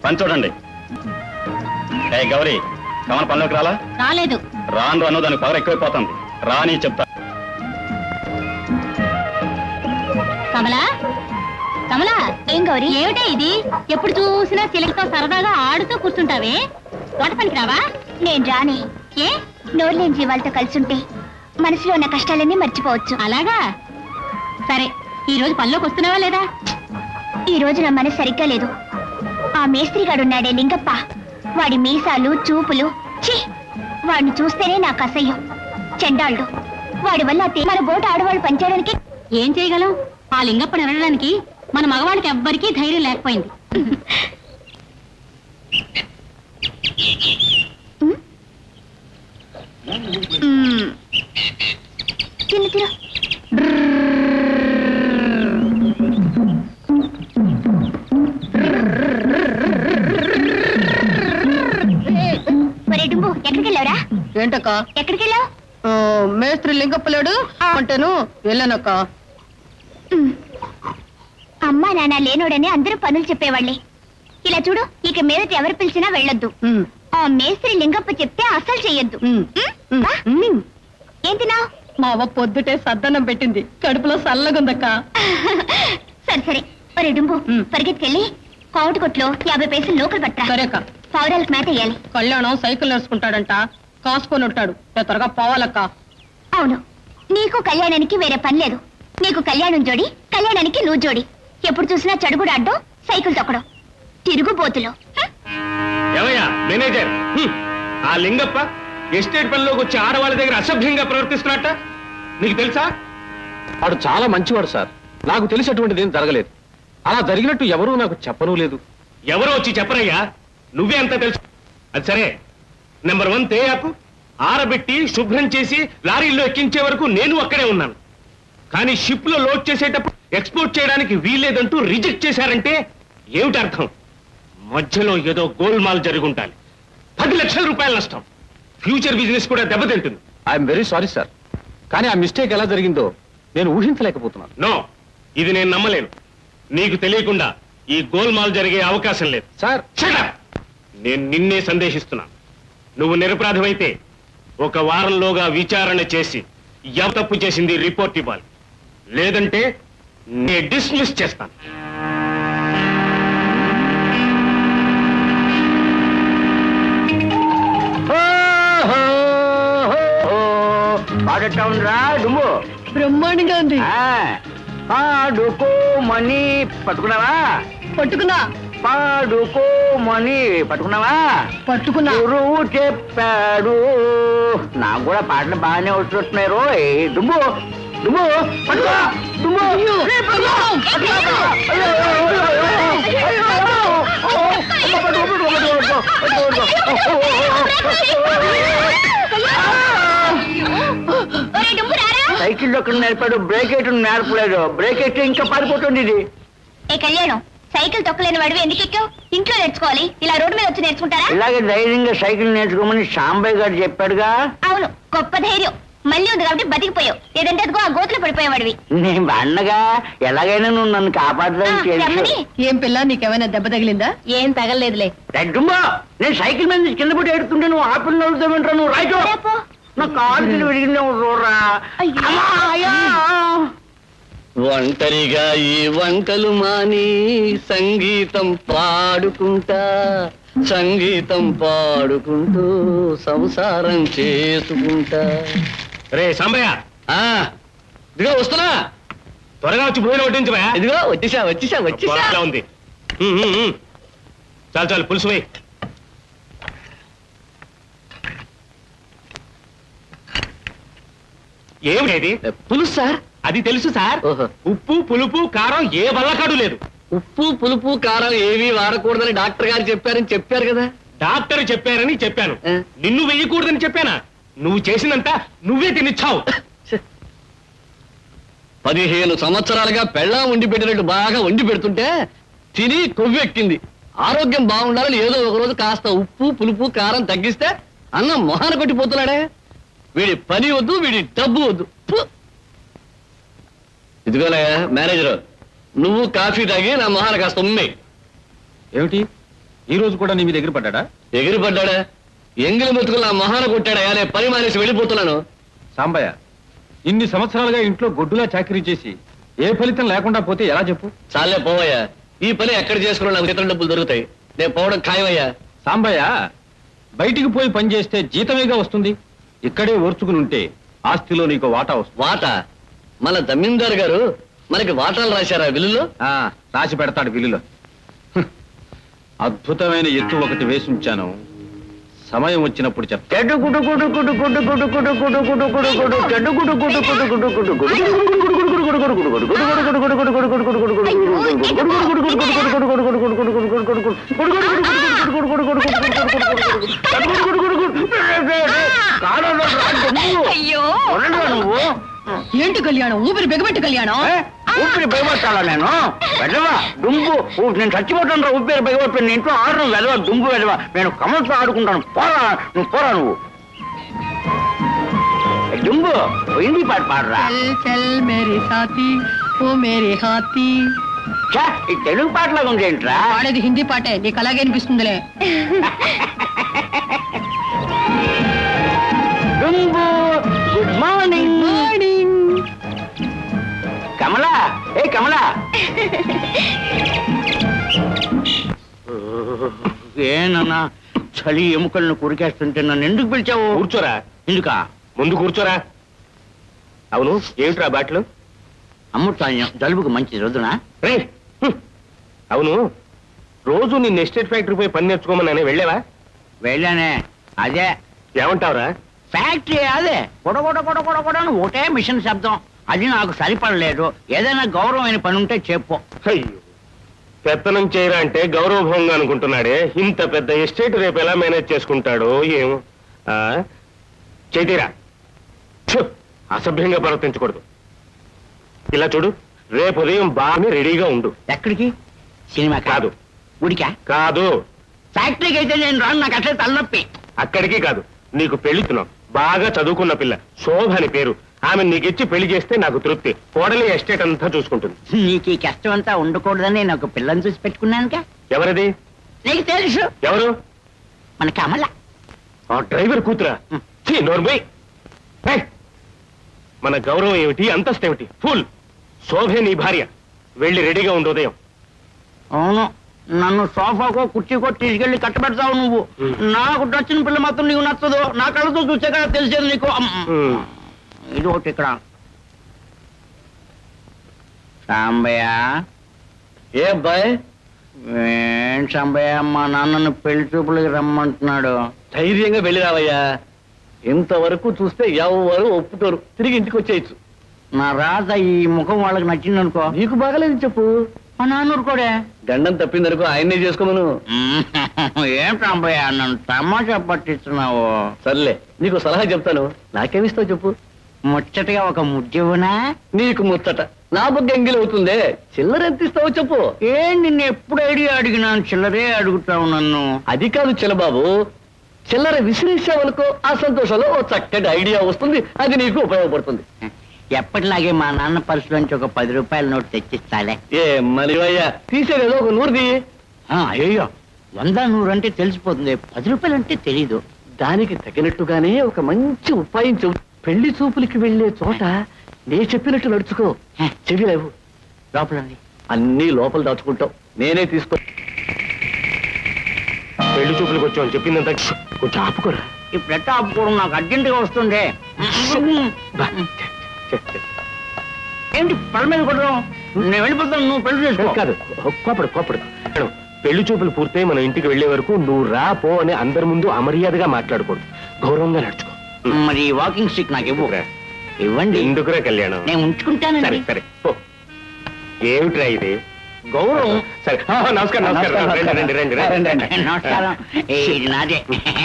పని చూడండి ఏ గౌరీ కమల పనిలోకి రాలా రాలేదు రాను రాను దానికి పవర్ ఎక్కువైపోతుంది రాని చెప్తా కమలా కమలా ఏం గౌరీ ఏమిటే ఇది ఎప్పుడు చూసినా చిలకతో సరదాగా ఆడుతూ కూర్చుంటావే తోట పనికి రావా నేను రాని ఏ నోరు లేని జీవాలతో కలిసుంటే మనసులో ఉన్న కష్టాలన్నీ మర్చిపోవచ్చు అలాగా సరే ఈ రోజు పనిలోకి వస్తున్నావా లేదా ఈ రోజు నా మనసు సరిగ్గా లేదు ఆ మేస్త్రిగాడున్నాడే లింగప్ప వాడి మీసాలు చూపులు ఛీ వాడిని చూస్తేనే నాకు అసహ్యం చెండాళ్ళు వాడి వల్ల ఆ తే- మన బోటు ఆడవాళ్ళు పనిచేయడానికి ఏం చేయగలం ఆ లింగప్పని అనడానికి మన మగవాళ్ళకి ఎవ్వరికీ ధైర్యం లేకపోయింది మ్మ్. తిను తిను ఒరే డుంబు ఎక్కడికి వెళ్ళావురా ఏంటక్క ఎక్కడికి వెళ్ళావు ఆ, మేస్త్రి లింగప్పలేడు అంటేను వెళ్ళానక్క మ్మ్. అమ్మా నాన్న లేనోడని అందరూ పనులు చెప్పేవాళ్ళే ఇలా చూడు ఇక మీదట ఎవరు పిలిచినా వెళ్ళొద్దు ఉమ్, ఆ మేస్త్రి లింగప్ప చెప్తే అస్సలు చెయ్యొద్దు ఉమ్, మ్మ్? వా. ఉమ్. ఏం తిన్నావు మా అవ్వ పొద్దుటే సద్దన్నం పెట్టింది కడుపులో సల్లగుందక్క సరే సరే ఒరే డుంబు మ్మ్. పరిగెత్తుకెళ్ళి కావుటి కొట్లో యాభై పైసలు లోకల్ పట్టరా సరే అక్క పౌరాలకు మేత వేయాలి కళ్యాణం సైకిల్ నడుచుకుంటాడంట కాసుకొని ఉంటాడు నేను త్వరగా పోవాలక్క అవును నీకు కళ్యాణానికి వేరే పని లేదు నీకు కళ్యాణం జోడి కళ్యాణానికి నువ్వు జోడి ఎప్పుడు చూసినా చడుగుడు అడ్డం సైకిల్ తొక్కడం తిరుగుబోతులు హ్మ్. ఏమయ్యా మేనేజర్ హ్మ్. ఆ లింగప్ప ఎస్టేట్ పనిలోకి వచ్చి ఆడవాళ్ళ దగ్గర అసభ్యంగా ప్రవర్తిస్తున్నట్ట నీకు తెలుసా వాడు చాలా మంచివాడు సార్ నాకు తెలిసి అటువంటిది ఏం జరగలేదు అలా జరిగినట్టు ఎవరూ నాకు చెప్పనూ లేదు ఎవరో వచ్చి చెప్పరయ్యా నువ్వే అంత తెలుసు అది సరే నెంబర్ వన్ తేయాకు ఆరబెట్టి శుభ్రం చేసి లారీల్లో ఎక్కించే వరకు నేను అక్కడే ఉన్నాను కానీ షిప్ లో లోడ్ చేసేటప్పుడు ఎక్స్పోర్ట్ చేయడానికి వీల్లేదంటూ రిజెక్ట్ చేశారంటే ఏమిటి అర్థం మధ్యలో ఏదో గోల్మాల్ జరుగుంటాలి పది లక్షల రూపాయల నష్టం ఫ్యూచర్ బిజినెస్ కూడా దెబ్బతింటుంది ఐఎమ్ వెరీ సారీ సార్ కానీ ఆ మిస్టేక్ ఎలా జరిగిందో నేను ఊహించలేకపోతున్నాను నో ఇది నేను నమ్మలేను నీకు తెలియకుండా ఈ గోల్మాల్ జరిగే అవకాశం లేదు సార్ Shut up! నేను నిన్నే సందేశిస్తున్నాను నువ్వు నిరపరాధమైతే ఒక వారంలోగా విచారణ చేసి ఎవ తప్పు చేసింది రిపోర్ట్ ఇవ్వాలి లేదంటే నే డిస్మిస్ చేస్తాను పాడటం రా డుమ్ము బ్రహ్మాండంగా ఉంది పాడుకోమని పట్టుకున్నావా పట్టుకున్నా పాడుకోమని పట్టుకున్నావా పట్టుకున్నా గురువు చెప్పాడు నాకు కూడా పాటలు బాగానే వస్తున్నాయి రోయ్ డుమ్ము డుమ్ము పట్టుకో డుమ్ము ఏ, పట్టుకో! పట్టుకో, పట్టుకో! అయ్యో, అయ్యో, అయ్యో, అయ్యో, అయ్యో! ఓ, అమ్మ, పట్టుకో, పట్టుకో, పట్టుకో, పట్టుకో, ఒరే డుంబు రారా సైకిల్ ఒక్కడ నేర్పాడు బ్రేక్ వేయటం నేర్పలేదు బ్రేక్ వేస్తే ఇంకా పారిపోతుంది ఇది ఏ కళ్యాణం సైకిల్ తొక్కలేని వాడివి ఎందుకు ఎక్కావు ఇంట్లో నేర్చుకోవాలి ఇలా రోడ్డు మీద వచ్చి నేర్చుకుంటారా ఇలాగే ధైర్యంగా సైకిల్ నేర్చుకోమని శాంబయ్య గారు చెప్పాడుగా అవును గొప్ప ధైర్యం మళ్ళీ ఉంది కాబట్టి బతికిపోయావు లేదంటే అదిగో ఆ గోతులు పడిపోయేవాడివి నేను అన్నగా ఎలాగైనా నువ్వు నన్ను ఆ, కాపాడడానికి రమ్మని ఏం పిల్ల నీకేమైనా దెబ్బ తగిలిందా ఏం తగలలేదులే రెడ్డుమ్మా నేను సైకిల్ మీద నుంచి కింద పడి ఎడుతుంటే నువ్వు ఆపిల్ నవ్వుతామంటా నువ్వు రాయటో రేపు నా కాలు కింద విరిగిందే చూడరా అయ్యో. అమ్మా, అయ్యా. ఒంటరిగా ఈ వంటలు మాని సంగీతం పాడుకుంటా సంగీతం పాడుకుంటూ సంసారం చేసుకుంటా రే సాంబయ్య ఆ, ఇదిగో వస్తున్నా త్వరగా వచ్చి భోజనం వడ్డించవా ఇదిగో వచ్చేసా వచ్చేసా వచ్చేసా అలా ఉంది ఉమ్, ఉమ్, ఉమ్. చాలు చాలు పులుసు వేయి ఏమిటి పులుసు సార్ అది తెలుసు సార్ ఓహో. ఉప్పు పులుపు కారం ఏ వల్లకాడు లేదు ఉప్పు పులుపు కారం ఏమీ వాడకూడదని డాక్టర్ గారు చెప్పారని చెప్పారు కదా డాక్టర్ చెప్పారని చెప్పాను ఏ? నిన్ను వెయ్యకూడదని చెప్పానా నువ్వు చేసినంత నువ్వే తినిచ్చావు పదిహేను సంవత్సరాలుగా పెళ్ళా వండి పెట్టినట్టు బాగా వండి పెడుతుంటే తిని కొవ్వెక్కింది ఆరోగ్యం బాగుండాలని ఏదో ఒక రోజు కాస్త ఉప్పు పులుపు కారం తగ్గిస్తే అన్నం మొహాన కొట్టిపోతున్నాడే వీడి పని వద్దు వీడి డబ్బు వద్దు ఫు! ఇదిగోనయ్యా మేనేజరు నువ్వు కాఫీ తాగి నా మొహాన కాస్త ఉమ్మే ఏమిటి ఈ రోజు కూడా నీ మీద ఎగిరి పడ్డా ఎగిరి పడ్డాడా ఎంగిలి మెతుకులు నా మొహాన కొట్టాడా నేను పని మానేసి వెళ్ళిపోతున్నాను సాంబయ్య ఇన్ని సంవత్సరాలుగా ఇంట్లో గొడ్డులా చాకరీ చేసి ఏ ఫలితం లేకుండా పోతే ఎలా చెప్పు చాలే పోవయ్యా ఈ పని ఎక్కడ చేసుకున్నా నాకు ఇతర డబ్బులు దొరుకుతాయి నేను పోవడం ఖాయమయ్యా సాంబయ్య బయటికి పోయి పని చేస్తే జీతమేగా వస్తుంది ఇక్కడే ఓర్చుకుని ఉంటే ఆస్తిలో నీకు వాటా వస్తుంది వాట మన జమీందారు గారు మనకి వాటాలు రాశారా బిల్లులో ఆ, రాసి పెడతాడు బిల్లులో హ్. అద్భుతమైన ఎత్తు ఒకటి వేసి ఉంచాను సమయం వచ్చినప్పుడు చెప్తా చెడ్డు గుడు గుడు గుడు గుడు గుడు గుడు గుడు గుడు గుడు గుడు చెడ్డు గుడు గుడు గుడు గుడు గుడు గుడు అయ్యో నువ్వు ఏంటి కళ్యాణం ఊపిరి బిగబెట్టి కళ్యాణం ఏ? ఊపిరి బిగబట్టాలా నేను వెదవా డుంబు ఊ, నేను చచ్చిపోతాను రా ఊపిరి బిగబట్టి నేను ఇంట్లో ఆడను వెదవా డుంబు వెదవా నేను కమల్తో ఆడుకుంటాను పోరా నువ్వు పోరా నువ్వు ఏ, డుంబు ఓ హిందీ పాట పాడరా చల్ చల్ మేరీ సాథీ ఓ మేరీ హాతీ ఛా, ఈ తెలుగు పాటలాగా ఉంది ఏంట్రా పాడేది హిందీ పాటే నీకు అలాగే అనిపిస్తుందిలే డుంబు గుడ్ మార్నింగ్ మార్నింగ్ కమలా ఏ కమలా ఏనన్నా చలి ఎముకలను కొరికేస్తుంటే నన్ను ఎందుకు పిలిచావు కూర్చోరా ఎందుకా ముందు కూర్చోరా అవును ఏమిట్రా బాట్లు అమృతాన్యం జలుబుకు మంచి రోజునా రే హ్మ్. అవును రోజు నిన్న ఎస్టేట్ ఫ్యాక్టరీ పోయి పని నేర్చుకోమని వెళ్ళావా వెళ్ళానే అదే ఏమంటావురా ఫ్యాక్టరీ అదే కొడ కొడ కొడ కొడ కొడ అని ఒకటే మిషన్ శబ్దం అది నాకు సరిపడలేదు ఏదైనా గౌరవమైన పని ఉంటే చెప్పు అయ్యో పెత్తనం చేయరా అంటే గౌరవభంగా అనుకుంటున్నాడే ఇంత పెద్ద ఎస్టేట్ రేపు ఎలా మేనేజ్ చేసుకుంటాడో ఏమో ఆ? చైతీరా ఛు! అసభ్యంగా ప్రవర్తించకూడదు ఇలా చూడు రేపు ఉదయం బాగా రెడీగా ఉండు ఎక్కడికి సినిమా కాదు గుడికా కాదు ఫ్యాక్టరీకి అయితే నేను రాను నాకు అట్లే తలనొప్పి అక్కడికి కాదు నీకు పెళ్లిస్తున్నావు బాగా చదువుకున్న పిల్ల శోభ అని పేరు ఆమె నీకిచ్చి పెళ్లి చేస్తే నాకు తృప్తి కోడలి ఎస్టేట్ అంతా చూసుకుంటుంది నీకు ఈ కష్టం అంతా ఉండకూడదని నేను ఒక పిల్లని చూసి పెట్టుకున్నానుగా ఎవరిది నీకు తెలుసు ఎవరు మన కమల ఆ డ్రైవర్ కూతురా ఛీ, నోర్మోయ్. ఏయ్! మన గౌరవం ఏమిటి అంతస్తు ఏమిటి ఫుల్ శోభే నీ భార్య వెళ్ళి రెడీగా ఉండు ఉదయం అవును నన్ను సోఫాకో కుర్చీకో తీసుకెళ్లి కట్టబెడతావు నువ్వు Hmm. నాకు నచ్చిన పిల్ల మాత్రం నీకు నచ్చదు నా కళ్ళతో చూసే కదా తెలిసేది నీకు అమ్. ఉమ్. ఇది ఒకటి ఇక్కడ సాంబయ్య ఏ అబ్బాయి ఏం సాంబయ్య మా నాన్నను పెళ్లి చూపులకి రమ్మంటున్నాడు ధైర్యంగా వెళ్ళి రావయ్యా ఇంతవరకు చూస్తే ఎవరు ఒప్పుకోరు తిరిగి ఇంటికి వచ్చేయచ్చు నా రాత ఈ ముఖం వాళ్ళకి నచ్చింది అనుకో నీకు బాగలేదు చెప్పు మా నాన్న ఊరుకోడే గండం తప్పిందనుకో ఆయన్నే చేసుకోమను ఏం సాంబయ్య నన్ను తమాషా పట్టిస్తున్నావు సర్లే నీకు సలహా చెప్తాను నాకేమిస్తావు చెప్పు ముచ్చటగా ఒక ముద్దివునా నీకు ముచ్చట నా బుగ్గ ఎంగిలి అవుతుందే చిల్లర ఎంత ఇస్తావో చెప్పు ఏ నిన్ను ఎప్పుడు ఐడియా అడిగినాను చిల్లరే అడుగుతావు నన్ను అది కాదు చిల్లబాబు చిల్లర విసిరేసావనుకో ఆ సంతోషంలో ఓ చక్కటి ఐడియా వస్తుంది అది నీకు ఉపయోగపడుతుంది ఎప్పటిలాగే మా నాన్న పర్సులోంచి ఒక పది రూపాయల నోటు తెచ్చిస్తాలే ఏ మరివయ్యా తీసేదేదో ఒక నూరుది ఆ, అయ్యో వంద నూరు అంటే తెలిసిపోతుంది పది రూపాయలు అంటే తెలీదు దానికి తగినట్టుగానే ఒక మంచి ఉపాయం చెబు పెళ్లి చూపులకి వెళ్ళే చోట నే చెప్పినట్టు నడుచుకో చెవి లేవు లోపల ఉంది. అన్ని లోపల దాచుకుంటావు నేనే తీసుకో పెళ్లి చూపులకు వచ్చామని చెప్పిందంతా ష్, కొంచెం ఆపుకోరా ఇప్పుడు ఎట్టా ఆపుకోవడం నాకు అర్జెంటుగా వస్తుంది బా, చె, చె, చె. ఏంటి పళ్ళ మీద కొట్టడం నేను వెళ్ళిపోతాను నువ్వు పెళ్లి చేసుకో కాదు కోపడు కోపడు మేడం, పెళ్లి చూపులు పూర్తయి మనం ఇంటికి వెళ్లే వరకు నువ్వు రా పో అని అందరి ముందు అమర్యాదగా మాట్లాడకూడదు గౌరవంగా నడుచుకో మరి ఈ వాకింగ్ స్టిక్ నాకు ఇవ్వు రా. ఇవ్వండి ఎందుకురా కళ్యాణం నేను ఉంచుకుంటానండి సరే సరే పో ఏమిట్రా ఇది గౌరవం సరే ఆ, నమస్కారం నమస్కారం రండి రండి రండి రండి నమస్కారం ఏ, ఇది నాదే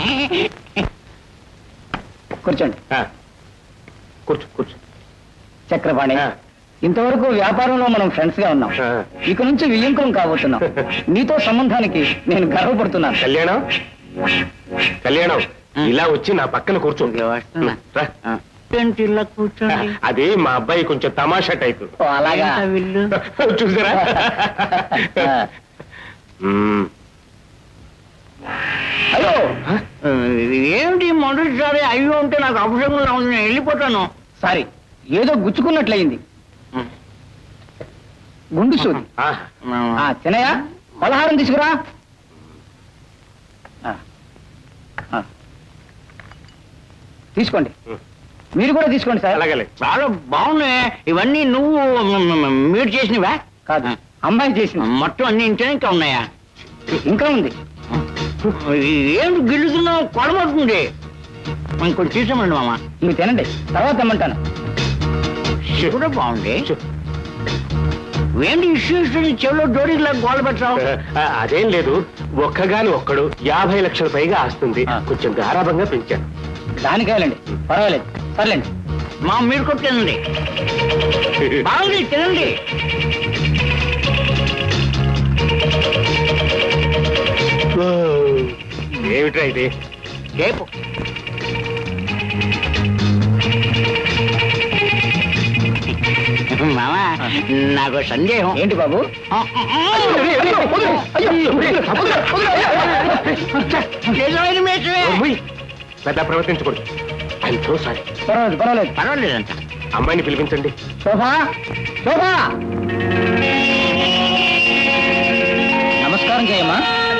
కూర్చోండి ఆ, కూర్చో కూర్చో చక్రపాణి ఆ. ఇంతవరకు వ్యాపారంలో మనం ఫ్రెండ్స్ గా ఉన్నాం ఆ. ఇక నుంచి వియ్యంకులం కాబోతున్నాం నీతో సంబంధానికి నేను గర్వపడుతున్నాను కళ్యాణం కళ్యాణం ఇలా వచ్చి నా పక్కన కూర్చో ఇదిగో వస్తున్నా. రా. ఆ. ఏంటి ఇలా కూర్చోండి అదే మా అబ్బాయి కొంచెం తమాషా టైపు ఓ, అలాగా ఏంటా వీళ్ళు చూసారా మ్మ్. అయ్యో ఏమిటి మొదటిసారి అయ్యో అంటే నాకు అవసరంగా ఉంది నేను వెళ్ళిపోతాను సారీ ఏదో గుచ్చుకున్నట్లయింది గుండు సూది ఆ, చిన్నయ్య పలహారం తీసుకురా ఆ, ఆ. తీసుకోండి మీరు కూడా తీసుకోండి సార్ అలాగే చాలా బాగున్నాయి ఇవన్నీ నువ్వు మ- మ- మ- మీరు చేసినవా కాదు అమ్మాయి చేసింది మొత్తం అన్ని ఇంట్లో ఇంకా ఉన్నాయా ఇంకా ఉంది ఏమిటి గిల్లుతున్నావు కొడబడుతుంది కొంచెం తీసామండి మామ మీరు తినండి తర్వాత తెమ్మంటాను ఇది కూడా బాగుంది ఏంటి ఇష్యూ ఇష్యూ చెవిలో డోరీలా గోడ పెట్టావు ఆ, అదేం లేదు ఒక్కగాని ఒక్కడు యాభై లక్షల పైగా ఆస్తుంది ఆ. కొంచెం గారాభంగా పెంచాను దానికాయలండి పర్వాలేదు సర్లేండి మా మీరు కూడా తినండి బాగుంది తినండి ఏమిట్రా ఇది రేపు మామా నాకు సందేహం ఏంటి బాబు నిజమైన మేషమే ఉయ్, పెద్ద ప్రవర్తించకూడదు ఐఎమ్ సో సారీ పర్వాలేదు పర్వాలేదు పర్వాలేదంట అమ్మాయిని పిలిపించండి శోభా శోభా నమస్కారం చేయమ్మా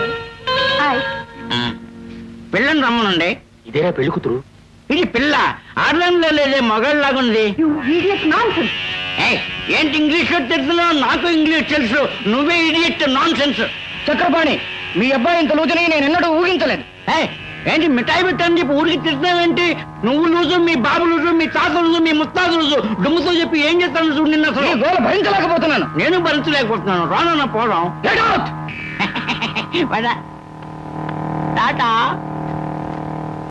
ఆ, పిల్లని రమ్మనండి ఇదేనా పెళ్లి కూతురు ఇది పిల్ల ఆర్లంలో లేదే మగాళ్ళలాగుంది ఏయ్, ఏంటి ఇంగ్లీష్ లో తెలుస్తున్నావు నాకు ఇంగ్లీష్ తెలుసు నువ్వే ఇడియట్ నాన్ సెన్స్ చక్రపాణి మీ అబ్బాయి ఇంత లూజుని నేను ఎన్నడూ ఊహించలేదు ఏంటి మిఠాయి పెట్టని చెప్పి ఊరికి తిరుగుతున్నావేంటి నువ్వు లూజు మీ బాబు లూజు మీ తాత లూజు మీ ముత్తాత లూజు డుమ్ముతో చెప్పి ఏం చేస్తాను చూడు నిన్న ఈ అసలు గోల భరించలేకపోతున్నాను నేను భరించలేకపోతున్నాను రానన్న పోవడం Get out! పద. టాటా